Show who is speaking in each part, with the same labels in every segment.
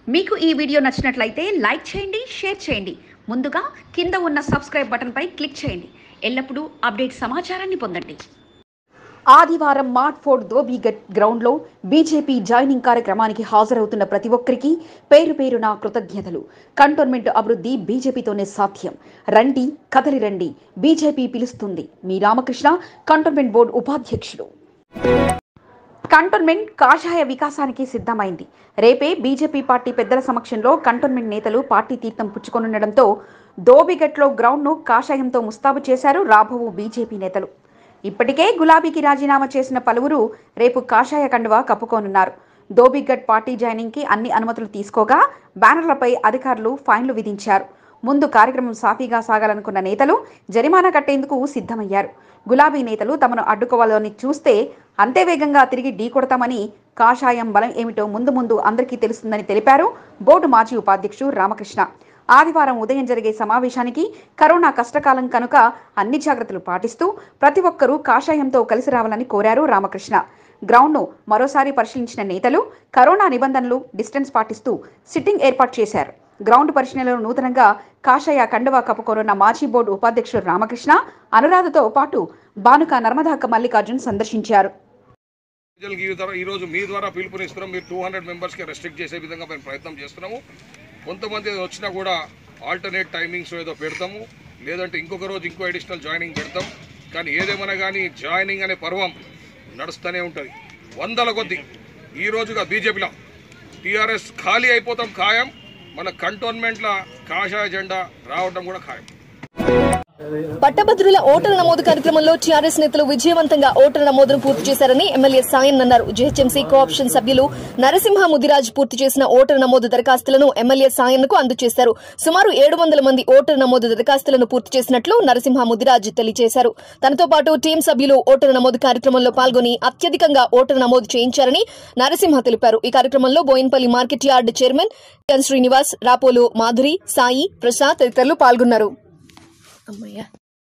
Speaker 1: మీకు ఈ వీడియో నచ్చినట్లయితే లైక్ చేయండి షేర్ చేయండి ముందుగా కింద ఉన్న సబ్స్క్రైబ్ బటన్పై క్లిక్ చేయండి ఎల్లప్పుడూ అప్డేట్ సమాచారాన్ని పొందండి ఆదివారం మార్ట్ ఫోర్డ్ దోబీగట్ గ్రౌండ్లో బీజేపీ జాయినింగ్ కార్యక్రమానికి హాజరవుతున్న ప్రతి ఒక్కరికి పేరు పేరున కృతజ్ఞతలు కంటోన్మెంట్ అభివృద్ధి బీజేపీతోనే సాధ్యం రండి కదలి రండి బీజేపీ పిలుస్తుంది మీ రామకృష్ణ కంటోన్మెంట్ బోర్డు ఉపాధ్యక్షుడు కంటోన్మెంట్ కాషాయ వికాసానికి సిద్ధమైంది రేపే బీజేపీ పార్టీ పెద్దల సమక్షంలో కంటోన్మెంట్ నేతలు పార్టీ తీర్థం పుచ్చుకొనుండడంతో దోబిగట్లో గ్రౌండ్ను కాషాయంతో ముస్తాబు చేశారు రాబోవు బీజేపీ నేతలు ఇప్పటికే గులాబీకి రాజీనామా చేసిన పలువురు రేపు కాషాయ కండువా కప్పుకోనున్నారు దోబిగట్ పార్టీ జాయినింగ్కి అన్ని అనుమతులు తీసుకోగా బ్యానర్లపై అధికారులు ఫైన్లు విధించారు ముందు కార్యక్రమం సాఫీగా సాగాలనుకున్న నేతలు జరిమానా కట్టేందుకు సిద్ధమయ్యారు గులాబీ నేతలు తమను అడ్డుకోవాలని చూస్తే అంతే వేగంగా తిరిగి ఢీకొడతామని కాషాయం బలం ఏమిటో ముందు ముందు అందరికీ తెలుస్తుందని తెలిపారు బోర్డు మాజీ ఉపాధ్యక్షుడు రామకృష్ణ ఆదివారం ఉదయం జరిగే సమావేశానికి కరోనా కష్టకాలం కనుక అన్ని జాగ్రత్తలు పాటిస్తూ ప్రతి ఒక్కరూ కాషాయంతో కలిసి రావాలని కోరారు రామకృష్ణ గ్రౌండ్ను మరోసారి పరిశీలించిన నేతలు కరోనా నిబంధనలు డిస్టెన్స్ పాటిస్తూ సిట్టింగ్ ఏర్పాటు చేశారు గ్రౌండ్ పరిశీలనలో నూతనంగా కాషాయ కండువా కప్పుకోనున్న మాజీ బోర్డు ఉపాధ్యక్షుడు రామకృష్ణ అనురాధతో పాటు బానుక నర్మదాక మల్లికార్జున్ సందర్శించారు
Speaker 2: ప్రజలకు ఈ ద్వారా- ఈ రోజు మీ ద్వారా పిలుపునిస్తున్నాం మీరు టూ హండ్రెడ్ మెంబర్స్కి రెస్ట్రిక్ట్ చేసే విధంగా మేము ప్రయత్నం చేస్తున్నాము కొంతమంది వచ్చినా కూడా ఆల్టర్నేట్ టైమింగ్స్ ఏదో పెడతాము లేదంటే ఇంకొక రోజు ఇంకో అడిషనల్ జాయినింగ్ పెడతాం కానీ ఏదేమైనా కానీ జాయినింగ్ అనే పర్వం నడుస్తూనే ఉంటుంది వందల కొద్ది ఈ రోజుగా బీజేపీలో టీఆర్ఎస్ ఖాళీ అయిపోతాం ఖాయం మన కంటోన్మెంట్ల కాషాయ జెండా రావడం కూడా ఖాయం
Speaker 3: పట్టభద్రుల ఓటరు నమోదు కార్యక్రమంలో టీఆర్ఎస్ నేతలు విజయవంతంగా ఓటరు నమోదును పూర్తి చేశారని ఎమ్మెల్యే సాయన్ అన్నారు జీహెచ్ఎంసీ కోఆప్షన్ సభ్యులు నరసింహ ముదిరాజ్ పూర్తి చేసిన ఓటరు నమోదు దరఖాస్తులను ఎమ్మెల్యే సాయన్ కు అందజేశారు సుమారు ఏడు వందల మంది ఓటరు నమోదు దరఖాస్తులను పూర్తి చేసినట్లు నరసింహ ముదిరాజ్ తెలియజేశారు తనతో పాటు టీం సభ్యులు ఓటరు నమోదు కార్యక్రమంలో పాల్గొని అత్యధికంగా ఓటరు నమోదు చేయించారని నరసింహ తెలిపారు ఈ కార్యక్రమంలో Bowenpally market yard chairman N Srinivas Rapolu Madhuri Sai Prasad తదితరులు పాల్గొన్నారు అమ్మయ్య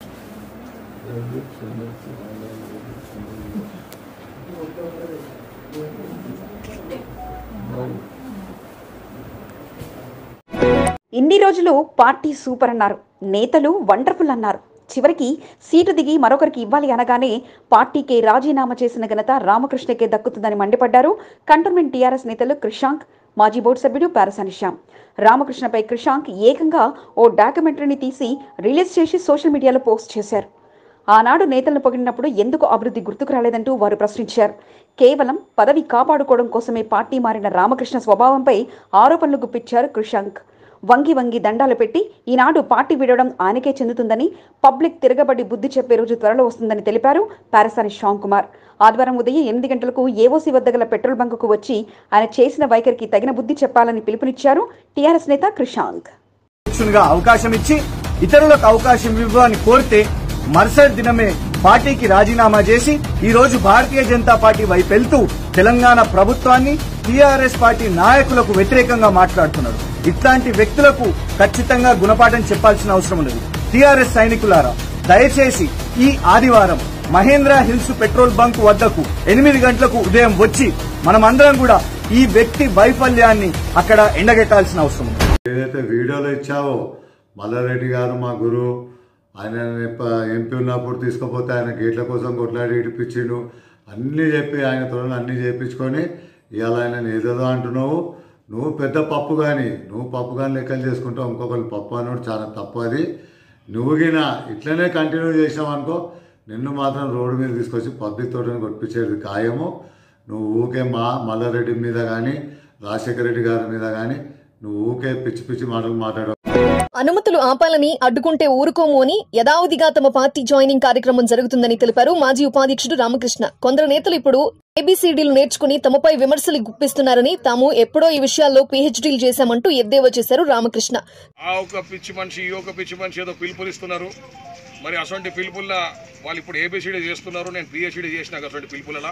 Speaker 1: ఇన్ని రోజులు పార్టీ సూపర్ అన్నారు నేతలు వండర్ఫుల్ అన్నారు చివరికి సీటు దిగి మరొకరికి ఇవ్వాలి అనగానే పార్టీకే రాజీనామా చేసిన ఘనత రామకృష్ణకే దక్కుతుందని మండిపడ్డారు కంటోన్మెంట్ టీఆర్ఎస్ నేతలు కృషాంక్ మాజీ బోర్డు సభ్యుడు పారసాని శ్యామ్ రామకృష్ణపై కృషాంక్ ఏకంగా ఓ డాక్యుమెంటరీని తీసి రిలీజ్ చేసి సోషల్ మీడియాలో పోస్ట్ చేశారు ఆనాడు నేతలను పొగిడినప్పుడు ఎందుకు అభివృద్ధి గుర్తుకు రాలేదంటూ వారు ప్రశ్నించారు కేవలం పదవి కాపాడుకోవడం కోసమే పార్టీ మారిన రామకృష్ణ స్వభావంపై ఆరోపణలు గుప్పించారు కృషాంక్ వంగి వంగి దండాలు పెట్టి ఈనాడు పార్టీ విడవడం ఆయనకే చెందుతుందని పబ్లిక్ తిరగబడి బుద్ధి చెప్పే రోజు త్వరలో వస్తుందని తెలిపారు పారసాని శ్యామ్ కుమార్ ఆదివారం ఉదయం ఎనిమిది గంటలకు ఏఓసీ వద్ద గల పెట్రోల్ బంకుకు వచ్చి ఆయన చేసిన వైఖరికి తగిన బుద్ధి చెప్పాలని పిలుపునిచ్చారు టీఆర్ఎస్ నేత కృషాంక్
Speaker 4: అధ్యక్షునిగా అవకాశం ఇచ్చి ఇతరులకు అవకాశం ఇవ్వని కోరితే మరుసటి దినమే పార్టీకి రాజీనామా చేసి ఈ రోజు భారతీయ జనతా పార్టీ వైపు వెళ్తూ తెలంగాణ ప్రభుత్వాన్ని టీఆర్ఎస్ పార్టీ నాయకులకు వ్యతిరేకంగా మాట్లాడుతున్నాడు ఇట్లాంటి వ్యక్తులకు ఖచ్చితంగా గుణపాఠం చెప్పాల్సిన అవసరం ఉన్నది టీఆర్ఎస్ సైనికులారా దయచేసి ఈ ఆదివారం మహేంద్ర హిల్స్ పెట్రోల్ బంక్ వద్దకు ఎనిమిది గంటలకు ఉదయం వచ్చి మనమందరం కూడా ఈ వ్యక్తి వైఫల్యాన్ని అక్కడ ఎండగెట్టాల్సిన అవసరం ఉంది
Speaker 5: ఏదైతే వీడియోలో ఇచ్చావో మల్లారెడ్డి గారు మా గురువు ఆయన ఎంపీ ఉన్నప్పుడు తీసుకుపోతే ఆయన గేట్ల కోసం కొట్లాడి ఇడిపించిండు అన్నీ చెప్పి ఆయన త్వరలో అన్నీ చేయించుకొని ఇవాళ ఆయన ఏదేదో అంటున్నావు నువ్వు పెద్ద పప్పు కానీ నువ్వు పప్పు కానీ లెక్కలు చేసుకుంటావు ఇంకొకరు పప్పు అన్నాడు చాలా తప్పు అది నువ్వు గిన ఇట్లనే కంటిన్యూ చేసినావు అనుకో నిన్ను మాత్రం రోడ్డు మీద తీసుకొచ్చి పబ్లిక్ తోటని కొట్టించేది ఖాయము నువ్వు ఊకే మా మల్లారెడ్డి మీద కానీ రాజశేఖర రెడ్డి గారి మీద కానీ నువ్వు ఊకే పిచ్చి పిచ్చి మాటలు మాట్లాడవు
Speaker 3: అనుమతులు ఆపాలని అడ్డుకుంటే ఊరుకోము అని యథావిధిగా తమ పార్టీ జాయినింగ్ కార్యక్రమం జరుగుతుందని తెలిపారు మాజీ ఉపాధ్యక్షుడు రామకృష్ణ కొందరు నేతలు ఇప్పుడు ఏబీసీడీలు నేర్చుకుని తమపై విమర్శలు గుప్పిస్తున్నారని తాము ఎప్పుడో ఈ విషయాల్లో పీహెచ్డీలు చేశామంటూ ఎద్దేవా చేశారు రామకృష్ణ
Speaker 2: ఆ ఒక పిచ్చి మనిషి ఈ ఒక పిచ్చి మనిషి ఏదో పిలుపునిస్తున్నారు మరి అటువంటి పిలుపుల్లా వాళ్ళు ఇప్పుడు ఏబిసిడి చేస్తున్నారు నేను పిహెచ్డి చేసిన అటువంటి పిలుపులలా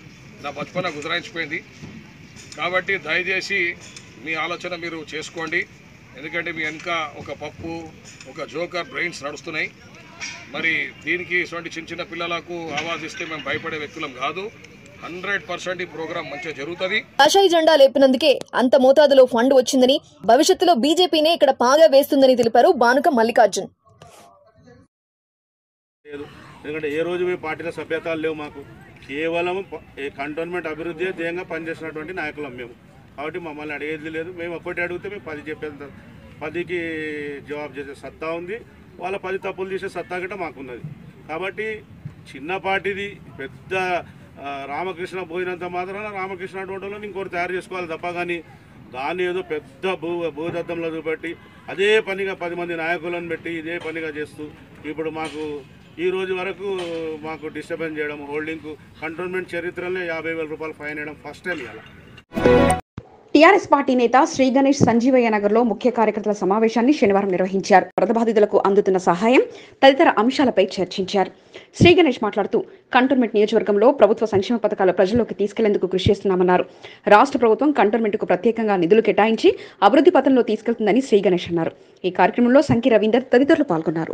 Speaker 2: నా బతుపన గుజరాయించిపోయింది కాబట్టి దయచేసి మీ ఆలోచన మీరు చేసుకోండి ఎందుకంటే మీ వెనుక ఒక పప్పు ఒక జోకర్ బ్రెయిన్స్ నడుస్తున్నాయి మరి దీనికి ఇటువంటి చిన్న చిన్న పిల్లలకు ఆవాజ్ ఇస్తే మేము భయపడే వ్యక్తులం కాదు హండ్రెడ్ పర్సెంట్ ఈ ప్రోగ్రామ్ మంచిగా జరుగుతుంది
Speaker 3: కాషాయి జెండా లేపినందుకే అంత మోతాదులో ఫండ్ వచ్చిందని భవిష్యత్తులో బీజేపీనే ఇక్కడ పాగా వేస్తుందని తెలిపారు బానుక మల్లికార్జున్
Speaker 6: లేదు ఎందుకంటే ఏ రోజు మీ పార్టీలో సభ్యతాలు లేవు మాకు కేవలం ప- ఏ కంటోన్మెంట్ అభివృద్ధి ధ్యేయంగా పనిచేసినటువంటి నాయకులం మేము కాబట్టి మమ్మల్ని అడిగేది లేదు మేము ఒక్కటి అడిగితే మేము పది చెప్పేంత పదికి జవాబు చేసే సత్తా ఉంది వాళ్ళ పది తప్పులు చేసే సత్తా గిట్ట మాకున్నది కాబట్టి చిన్న పార్టీది పెద్ద ఆ, రామకృష్ణ పోయినంత మాత్రాన రామకృష్ణ టోటలో ఇంకోటి తయారు చేసుకోవాలి తప్ప కానీ దాన్ని ఏదో పెద్ద భూ భూదత్తంలో చూపెట్టి అదే పనిగా పది మంది నాయకులను పెట్టి ఇదే పనిగా చేస్తూ ఇప్పుడు మాకు ఈ రోజు వరకు మాకు డిస్టర్బెన్స్ చేయడం హోల్డింగ్ కంటోన్మెంట్ చరిత్రలో యాభై వేల రూపాయలు ఫైన్ వేయడం ఫస్ట్ టైం ఇలా
Speaker 1: టీఆర్ఎస్ పార్టీ నేత శ్రీ గణేష్ సంజీవయ్య నగర్లో ముఖ్య కార్యకర్తల సమావేశాన్ని శనివారం నిర్వహించారు వరద బాధితులకు అందుతున్న సహాయం తదితర అంశాలపై చర్చించారు శ్రీ గణేష్ మాట్లాడుతూ కంటోన్మెంట్ నియోజకవర్గంలో ప్రభుత్వ సంక్షేమ పథకాలు ప్రజల్లోకి తీసుకెళ్లేందుకు కృషి చేస్తున్నామన్నారు రాష్ట్ర ప్రభుత్వం కంటోన్మెంట్కు ప్రత్యేకంగా నిధులు కేటాయించి అభివృద్ధి పథంలో తీసుకెళ్తుందని శ్రీ గణేష్ అన్నారు ఈ కార్యక్రమంలో సంకి రవీందర్ తదితరులు పాల్గొన్నారు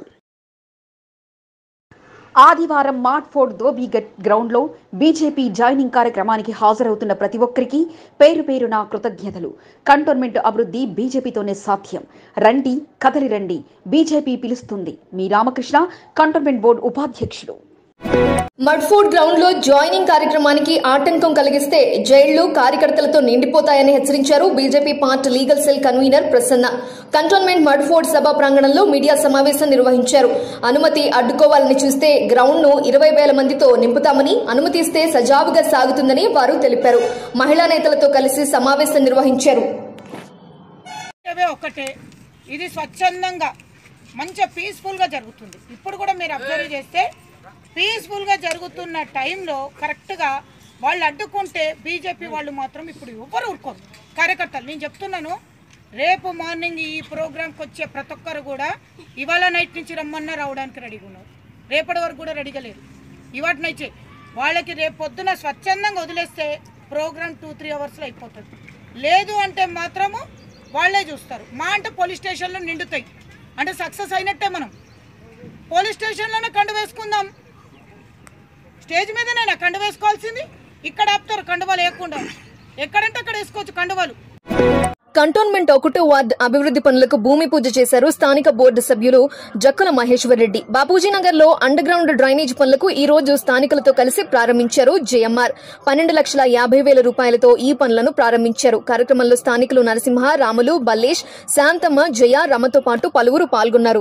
Speaker 1: ఆదివారం మార్ట్ ఫోర్డ్ దోబీగట్ గ్రౌండ్లో బీజేపీ జాయినింగ్ కార్యక్రమానికి హాజరవుతున్న ప్రతి ఒక్కరికి పేరు పేరున కృతజ్ఞతలు కంటోన్మెంట్ అభివృద్ధి బీజేపీతోనే సాధ్యం రండి కదలి రండి బీజేపీ పిలుస్తుంది మీ రామకృష్ణ కంటోన్మెంట్ బోర్డు ఉపాధ్యక్షుడు
Speaker 3: మడ్ఫోర్డ్ గ్రౌండ్ లో జాయినింగ్ కార్యక్రమానికి ఆటంకం కలిగిస్తే జైళ్లు కార్యకర్తలతో నిండిపోతాయని హెచ్చరించారు BJP party legal cell convener Prasanna cantonment Mudfort సభ ప్రాంగణంలో మీడియా సమావేశం నిర్వహించారు అనుమతి అడ్డుకోవాలని చూస్తే గ్రౌండ్ ను ఇరవై వేల మందితో నింపుతామని అనుమతిస్తే సజావుగా సాగుతుందని వారు తెలిపారు మహిళా నేతలతో కలిసి సమావేశం నిర్వహించారు
Speaker 7: అవే ఒకటే ఇది స్వచ్ఛందంగా మంచిగా పీస్ఫుల్గా జరుగుతుంది ఇప్పుడు కూడా మీరు అబ్జర్వ్ చేస్తే పీస్ఫుల్గా జరుగుతున్న టైంలో కరెక్ట్గా వాళ్ళు అడ్డుకుంటే బీజేపీ వాళ్ళు మాత్రం ఇప్పుడు ఎవరు ఊరుకోరు కార్యకర్తలు నేను చెప్తున్నాను రేపు మార్నింగ్ ఈ ప్రోగ్రాంకి వచ్చే ప్రతి ఒక్కరు కూడా ఇవాళ నైట్ నుంచి రమ్మన్నా రావడానికి రెడీగా ఉన్నారు రేపటి వరకు కూడా రెడీగా లేరు ఇవాటి నుంచే వాళ్ళకి రేపు పొద్దున స్వచ్ఛందంగా వదిలేస్తే ప్రోగ్రామ్ టూ త్రీ అవర్స్లో అయిపోతుంది లేదు అంటే మాత్రము వాళ్ళే చూస్తారు మా అంటే పోలీస్ స్టేషన్లో నిండుతాయి అంటే సక్సెస్ అయినట్టే మనం పోలీస్ స్టేషన్లోనే కండు వేసుకుందాం స్టేజ్ మీదనే కండు వేసుకోవాల్సింది ఇక్కడ ఆపుతారు కండువాలు వేయకుండా ఎక్కడంటే అక్కడ వేసుకోవచ్చు కండువాలు
Speaker 3: కంటోన్మెంట్ ఒకటో వార్డు అభివృద్ధి పనులకు భూమి పూజ చేశారు స్థానిక బోర్డు సభ్యులు జక్కుల మహేశ్వర్ రెడ్డి బాపూజీ నగర్ లో అండర్ గ్రౌండ్ డ్రైనేజ్ పనులకు ఈ రోజు స్థానికులతో కలిసి ప్రారంభించారు జేఎంఆర్ పన్నెండు లక్షల యాభై వేల రూపాయలతో ఈ పనులను ప్రారంభించారు కార్యక్రమంలో స్థానికులు నరసింహ రాములు బల్లేష్ శాంతమ్మ జయ రమతో పాటు పలువురు పాల్గొన్నారు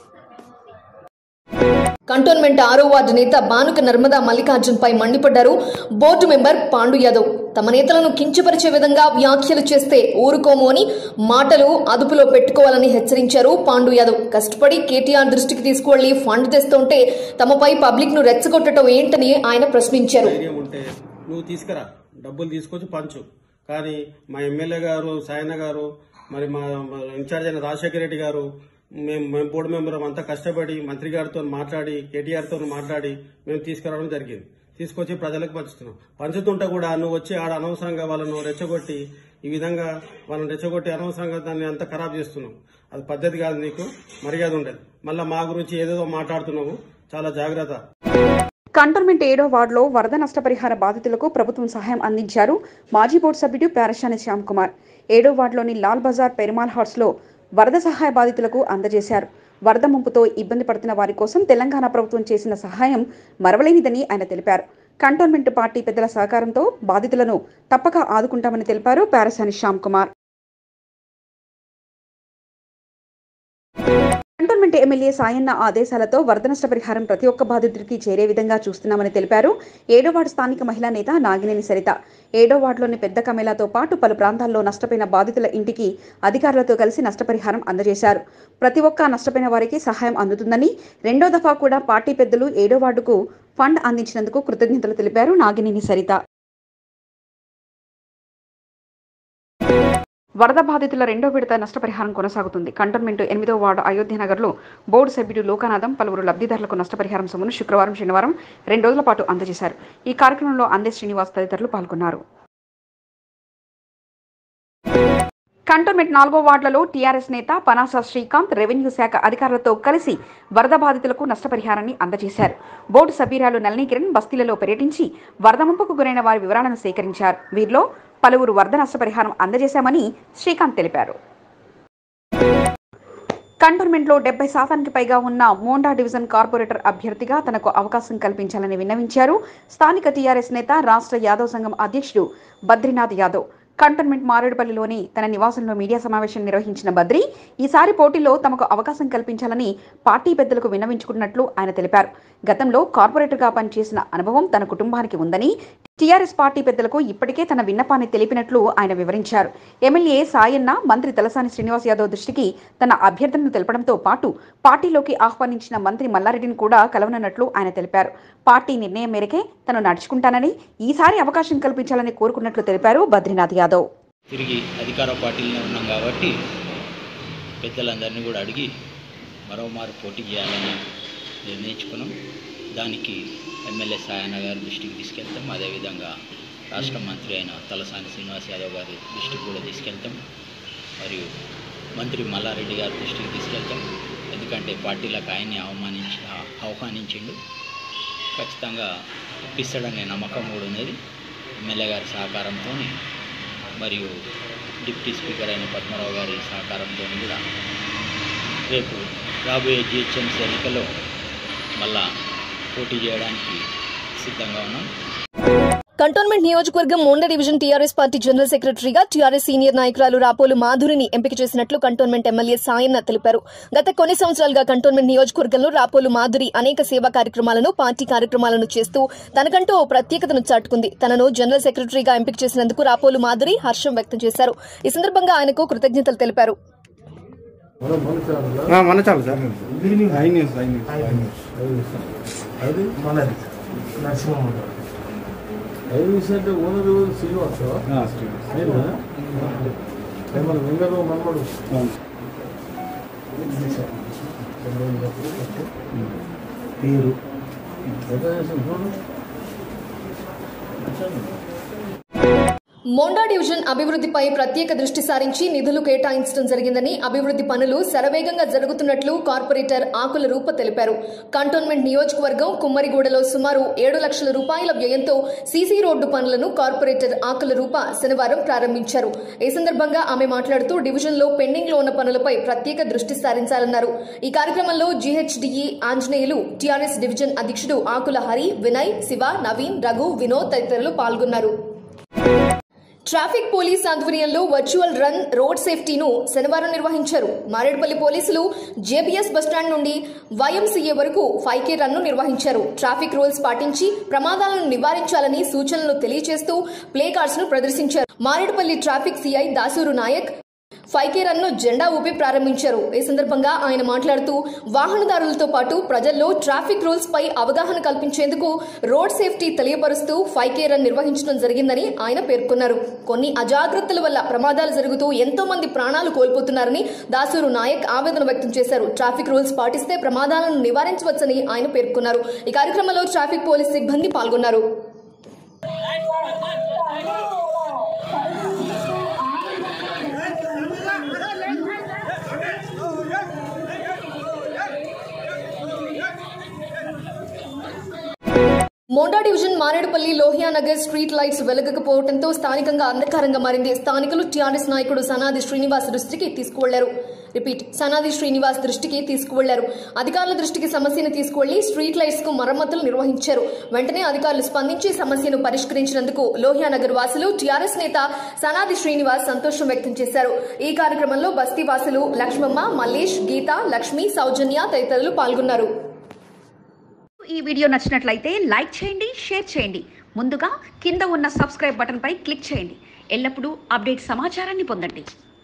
Speaker 3: కంటోన్మెంట్ ఆరో వార్డు నేత బానుక నర్మదా మల్లికార్జున్ పై మండిపడ్డారు బోర్డు మెంబర్ పాండు యాదవ్ తమ నేతలను కించపరిచే విధంగా వ్యాఖ్యలు చేస్తే ఊరుకోము అని మాటలు అదుపులో పెట్టుకోవాలని హెచ్చరించారు పాండు యాదవ్ కష్టపడి కేటీఆర్ దృష్టికి తీసుకువెళ్లి ఫండ్ తెస్తుంటే తమపై పబ్లిక్ ను రెచ్చగొట్టడం ఏంటని ఆయన ప్రశ్నించారు
Speaker 8: ధైర్యం ఉంటే నువ్వు తీసుకురా డబ్బులు తీసుకొచ్చి పంచు కానీ మా ఎమ్మెల్యే గారు సాయన్న గారు మరి మా మా ఇన్ఛార్జ్ అయిన రాజశేఖర రెడ్డి గారు మేము మేము బోర్డు మెంబర్ అంతా కష్టపడి మంత్రి గారితో మాట్లాడి కేటీఆర్తో మాట్లాడి మేము తీసుకురావడం జరిగింది తీసుకొచ్చి ప్రజలకు పంచుతున్నాం పంచుతుంటే కూడా నువ్వు వచ్చి ఆడ అనవసరంగా వాళ్ళను రెచ్చగొట్టి ఈ విధంగా వాళ్ళని రెచ్చగొట్టి అనవసరంగా దాన్ని అంతా ఖరాబ్ చేస్తున్నావు అది పద్ధతి కాదు నీకు మర్యాద ఉండదు మళ్ళీ మా గురించి ఏదేదో మాట్లాడుతున్నావు చాలా జాగ్రత్త
Speaker 1: కంటోన్మెంట్ ఏడో వార్డులో వరద నష్టపరిహార బాధితులకు ప్రభుత్వం సహాయం అందించారు మాజీ బోర్డు సభ్యుడు ప్యారశాని శ్యామ్ కుమార్ ఏడో వార్డులోని లాల్ బజార్ పెరుమాల్ హౌస్లో వరద సహాయ బాధితులకు అందజేశారు వరద ముంపుతో ఇబ్బంది పడుతున్న వారి కోసం తెలంగాణ ప్రభుత్వం చేసిన సహాయం మరవలేనిదని ఆయన తెలిపారు కంటోన్మెంట్ పార్టీ పెద్దల సహకారంతో బాధితులను తప్పక ఆదుకుంటామని తెలిపారు ప్యారశాని శ్యామ్ కుమార్ కంటోన్మెంట్ ఎమ్మెల్యే సాయన్న ఆదేశాలతో వరద నష్టపరిహారం ప్రతి ఒక్క బాధితుడికి చేరే విధంగా చూస్తున్నామని తెలిపారు ఏడో వార్డు స్థానిక మహిళా నేత నాగినేని సరిత ఏడో వార్డులోని పెద్ద కమేలాతో పాటు పలు ప్రాంతాల్లో నష్టపోయిన బాధితుల ఇంటికి అధికారులతో కలిసి నష్టపరిహారం అందజేశారు ప్రతి ఒక్క నష్టపోయిన వారికి సహాయం అందుతుందని రెండో దఫా కూడా పార్టీ పెద్దలు ఏడో వార్డుకు ఫండ్ అందించినందుకు కృతజ్ఞతలు తెలిపారు నాగినేని సరిత వరద బాధితుల రెండో విడత నష్టపరిహారం కొనసాగుతుంది కంటోన్మెంట్ ఎనిమిదో వార్డు అయోధ్యనగర్లో బోర్డు సభ్యుడు లోకానాథం పలువురు లబ్ధిదారులకు నష్టపరిహారం సొమ్మును శుక్రవారం శనివారం రెండు రోజుల పాటు అందజేశారు ఈ కార్యక్రమంలో అందే శ్రీనివాస్ తదితరులు పాల్గొన్నారు కంటోన్మెంట్ నాలుగో వార్డులలో టీఆర్ఎస్ నేత పనాస శ్రీకాంత్ రెవెన్యూ శాఖ అధికారులతో కలిసి వరద బాధితులకు నష్టపరిహారాన్ని అందజేశారు బోర్డు సభ్యురాలు నళిని కిరణ్ బస్తీలలో పర్యటించి వరద ముంపుకు గురైన వారి వివరాలను సేకరించారు వీరిలో పలువురు వరద నష్టపరిహారం అందజేశామని శ్రీకాంత్ తెలిపారు కంటోన్మెంట్లో డెబ్బై శాతానికి పైగా ఉన్న మోండా డివిజన్ కార్పొరేటర్ అభ్యర్థిగా తనకు అవకాశం కల్పించాలని విన్నవించారు స్థానిక టీఆర్ఎస్ నేత రాష్ట్ర యాదవ్ సంఘం అధ్యక్షుడు బద్రీనాథ్ యాదవ్ కంటోన్మెంట్ మారేడుపల్లిలోని తన నివాసంలో మీడియా సమావేశం నిర్వహించిన బద్రి ఈసారి పోటీలో తమకు అవకాశం కల్పించాలని పార్టీ పెద్దలకు విన్నవించుకున్నట్లు ఆయన తెలిపారు గతంలో కార్పొరేటర్గా పనిచేసిన అనుభవం తన కుటుంబానికి ఉందని టీఆర్ఎస్ పార్టీ పెద్దలకు ఇప్పటికే తన విన్నపాన్ని తెలిపినట్లు ఆయన వివరించారు ఎమ్మెల్యే సాయన్న మంత్రి తలసాని శ్రీనివాస్ యాదవ్ దృష్టికి తన అభ్యర్థనను తెలపడంతో పాటు పార్టీలోకి ఆహ్వానించిన మంత్రి మల్లారెడ్డిని కూడా కలవనున్నట్లు ఆయన తెలిపారు పార్టీ నిర్ణయం మేరకే తను నడుచుకుంటానని ఈసారి అవకాశం కల్పించాలని కోరుకున్నట్లు తెలిపారు బద్రీనాథ్ యాదవ్
Speaker 9: తిరిగి అధికార పార్టీలోనే ఉన్నాం కాబట్టి పెద్దలందరినీ కూడా అడిగి మరోమారు పోటీ చేయాలని నిర్ణయించుకున్నాం దానికి ఎమ్మెల్యే సాయన్న గారి దృష్టికి తీసుకెళ్తాం అదేవిధంగా రాష్ట్ర మంత్రి అయిన తలసాని శ్రీనివాస్ యాదవ్ గారి దృష్టికి కూడా తీసుకెళ్తాం మరియు మంత్రి మల్లారెడ్డి గారి దృష్టికి తీసుకెళ్తాం ఎందుకంటే పార్టీలకు ఆయన్ని అవమానించి ఆహ్వానించిండు ఖచ్చితంగా ఇప్పిస్తాడనే నమ్మకం కూడా ఉన్నది ఎమ్మెల్యే గారి సహకారంతో మరియు డిప్యూటీ స్పీకర్ అయిన పద్మారావు గారి సహకారంతో కూడా రేపు రాబోయే జిహెచ్ఎంసీ ఎన్నికల్లో మళ్ళా పోటీ చేయడానికి సిద్ధంగా ఉన్నాం
Speaker 3: కంటోన్మెంట్ నియోజకవర్గం Monda division TRS party general సెక్రటరీగా టీఆర్ఎస్ సీనియర్ నాయకురాలు రాపోలు మాధురిని ఎంపిక చేసినట్లు కంటోన్మెంట్ ఎమ్మెల్యే సాయన్న తెలిపారు గత కొన్ని సంవత్సరాలుగా కంటోన్మెంట్ నియోజకవర్గంలో రాపోలు మాధురి అనేక సేవా కార్యక్రమాలను పార్టీ కార్యక్రమాలను చేస్తూ తనకంటూ ఓ ప్రత్యేకతను చాటుకుంది తనను జనరల్ సెక్రటరీగా ఎంపిక చేసినందుకు రాపోలు మాధురి హర్షం వ్యక్తం చేశారు ఈ సందర్భంగా ఆయనకు కృతజ్ఞతలు తెలిపారు
Speaker 8: మన చాలు sir I news I news
Speaker 10: అది మనది నరసింహమ్మ గారు ఐదు అంటే ఓనర్ శ్రీనివాస అయినా మన వెంగరు మనమడు పేరు ఎట్లా చేసిన చూడు
Speaker 3: మోండా డివిజన్ అభివృద్ధిపై ప్రత్యేక దృష్టి సారించి నిధులు కేటాయించడం జరిగిందని అభివృద్ధి పనులు శరవేగంగా జరుగుతున్నట్లు కార్పొరేటర్ ఆకుల రూప తెలిపారు కంటోన్మెంట్ నియోజకవర్గం కుమ్మరిగూడలో సుమారు ఏడు లక్షల రూపాయల వ్యయంతో సీసీ రోడ్డు పనులను కార్పొరేటర్ ఆకుల రూప శనివారం ప్రారంభించారు ఈ సందర్భంగా ఆమె మాట్లాడుతూ డివిజన్లో పెండింగ్ లో ఉన్న పనులపై ప్రత్యేక దృష్టి సారించాలన్నారు ఈ కార్యక్రమంలో జీహెచ్డిఈ ఆంజనేయులు టీఆర్ఎస్ డివిజన్ అధ్యక్షుడు ఆకుల హరి వినయ్ శివ నవీన్ రఘు వినోద్ తదితరులు పాల్గొన్నారు ట్రాఫిక్ పోలీస్ ఆధ్వర్యంలో వర్చువల్ రన్ రోడ్ సేఫ్టీను శనివారం నిర్వహించారు మారేడుపల్లి పోలీసులు జేబీఎస్ బస్టాండ్ నుండి వైఎంసీఏ వరకు ఫైవ్ కే రన్ను నిర్వహించారు ట్రాఫిక్ రూల్స్ పాటించి ప్రమాదాలను నివారించాలని సూచనలు తెలియజేస్తూ ప్లే కార్డ్స్ ను ప్రదర్శించారు Maredpally traffic CI Dasuru Nayak five K run ను జెండా ఊపి ప్రారంభించారు ఈ సందర్భంగా ఆయన మాట్లాడుతూ వాహనదారులతో పాటు ప్రజల్లో ట్రాఫిక్ రూల్స్ పై అవగాహన కల్పించేందుకు రోడ్ సేఫ్టీ తెలియపరుస్తూ ఫైవ్ కే రన్ నిర్వహించడం జరిగిందని ఆయన పేర్కొన్నారు కొన్ని అజాగ్రత్తల వల్ల ప్రమాదాలు జరుగుతూ ఎంతో మంది ప్రాణాలు కోల్పోతున్నారని దాసూరు నాయక్ ఆవేదన వ్యక్తం చేశారు ట్రాఫిక్ రూల్స్ పాటిస్తే ప్రమాదాలను నివారించవచ్చని ఆయన పేర్కొన్నారు ఈ కార్యక్రమంలో ట్రాఫిక్ పోలీస్ సిబ్బంది పాల్గొన్నారు Monda division Maredpally Lohia Nagar street lights వెలగకపోవడంతో స్థానికంగా అంధకారంగా మారింది స్థానికులు టీఆర్ఎస్ నాయకుడు సనాది శ్రీనివాస్ దృష్టికి తీసుకువెళ్లారు రిపీట్ సనాది శ్రీనివాస్ దృష్టికి తీసుకువెళ్లారు అధికారుల దృష్టికి సమస్యను తీసుకువెళ్లి స్ట్రీట్ లైట్స్ కు మరమ్మతులు నిర్వహించారు వెంటనే అధికారులు స్పందించి సమస్యను పరిష్కరించినందుకు లోహియా నగర్ వాసులు టీఆర్ఎస్ నేత సనాది శ్రీనివాస్ సంతోషం వ్యక్తం చేశారు ఈ కార్యక్రమంలో బస్తీ వాసులు లక్ష్మమ్మ మల్లేష్ గీత లక్ష్మి సౌజన్య తదితరులు పాల్గొన్నారు
Speaker 1: ఈ వీడియో నచ్చినట్లయితే లైక్ చేయండి షేర్ చేయండి ముందుగా కింద ఉన్న సబ్స్క్రైబ్ బటన్పై క్లిక్ చేయండి ఎల్లప్పుడూ అప్డేట్ సమాచారాన్ని పొందండి